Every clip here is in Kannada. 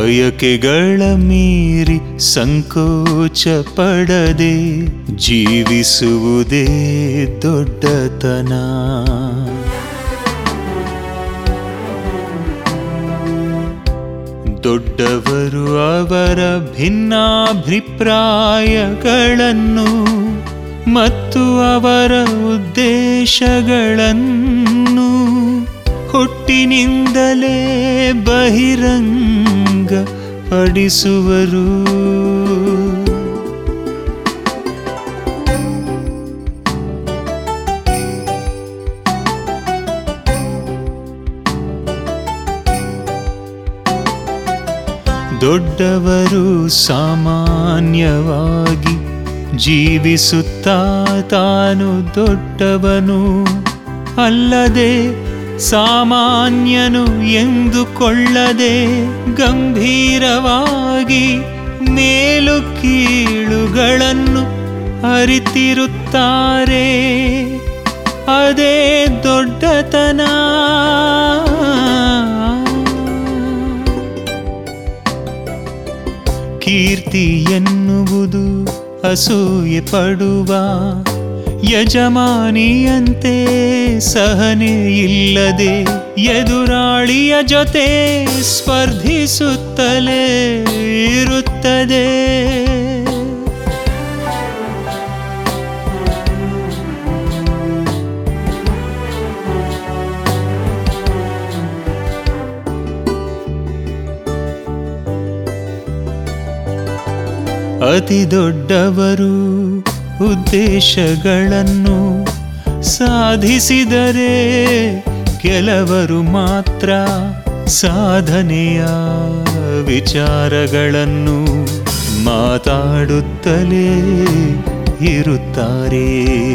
ಬಯಕೆಗಳ ಮೀರಿ ಸಂಕೋಚ ಪಡದೆ ಜೀವಿಸುವುದೇ ದೊಡ್ಡತನ ದೊಡ್ಡವರು ಅವರ ಭಿನ್ನಾಭಿಪ್ರಾಯಗಳನ್ನು ಮತ್ತು ಅವರ ಉದ್ದೇಶಗಳನ್ನು ಹುಟ್ಟಿನಿಂದಲೇ ಬಹಿರಂಗ ಪಡಿಸುವರು ದೊಡ್ಡವರು ಸಾಮಾನ್ಯವಾಗಿ ಜೀವಿಸುತ್ತಾ ತಾನು ದೊಡ್ಡವನು ಅಲ್ಲದೆ ಸಾಮಾನ್ಯನು ಎಂದುಕೊಳ್ಳದೆ ಗಂಭೀರವಾಗಿ ಮೇಲು ಕೀಳುಗಳನ್ನು ಅರಿತಿರುತ್ತಾರೆ ಅದೇ ದೊಡ್ಡತನ ಕೀರ್ತಿ ಎನ್ನುವುದು ಅಸೂಯೆ ಪಡುವ ಯಜಮಾನಿಯಂತೆ ಸಹನೆ ಇಲ್ಲದೆ ಎದುರಾಳಿಯ ಜೊತೆ ಸ್ಪರ್ಧಿಸುತ್ತಲೇ ಇರುತ್ತದೆ ಅತಿ ದೊಡ್ಡವರು ಉದ್ದೇಶಗಳನ್ನು ಸಾಧಿಸಿದರೆ ಕೆಲವರು ಮಾತ್ರ ಸಾಧನೆಯ ವಿಚಾರಗಳನ್ನು ಮಾತಾಡುತ್ತಲೇ ಇರುತ್ತಾರೆ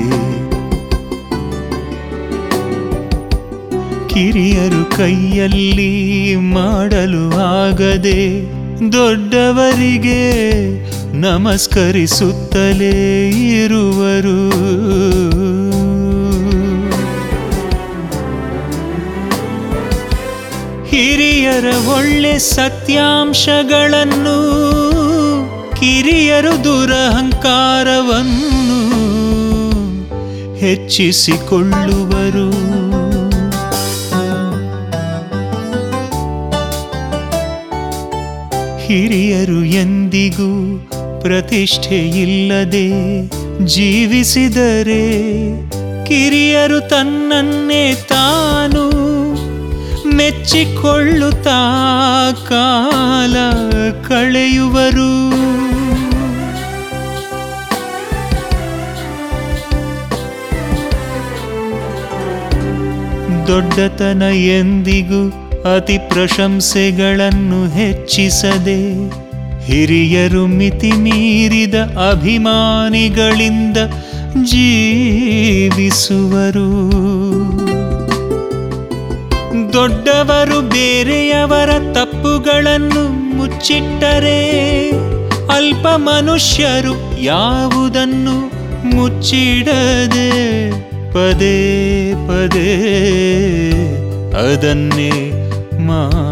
ಕಿರಿಯರು ಕೈಯಲ್ಲಿ ಮಾಡಲು ಆಗದೆ ದೊಡ್ಡವರಿಗೆ ನಮಸ್ಕರಿಸುತ್ತಲೇ ಇರುವರು ಹಿರಿಯರ ಒಳ್ಳೆ ಸತ್ಯಾಂಶಗಳನ್ನು ಕಿರಿಯರು ದುರಹಂಕಾರವನ್ನು ಹೆಚ್ಚಿಸಿಕೊಳ್ಳುವರು ಹಿರಿಯರು ಎಂದಿಗೂ ಪ್ರತಿಷ್ಠೆಯಿಲ್ಲದೆ ಜೀವಿಸಿದರೆ ಕಿರಿಯರು ತನ್ನನ್ನೇ ತಾನು ಮೆಚ್ಚಿಕೊಳ್ಳುತ್ತಾ ಕಾಲ ಕಳೆಯುವರು ದೊಡ್ಡತನ ಎಂದಿಗೂ ಅತಿ ಪ್ರಶಂಸೆಗಳನ್ನು ಹೆಚ್ಚಿಸದೆ ಹಿರಿಯರು ಮಿತಿ ಮೀರಿದ ಅಭಿಮಾನಿಗಳಿಂದ ಜೀವಿಸುವರು ದೊಡ್ಡವರು ಬೇರೆಯವರ ತಪ್ಪುಗಳನ್ನು ಮುಚ್ಚಿಟ್ಟರೆ ಅಲ್ಪ ಮನುಷ್ಯರು ಯಾವುದನ್ನು ಮುಚ್ಚಿಡದೆ ಪದೇ ಪದೇ ಅದನ್ನೇ ಮಾಡುವರು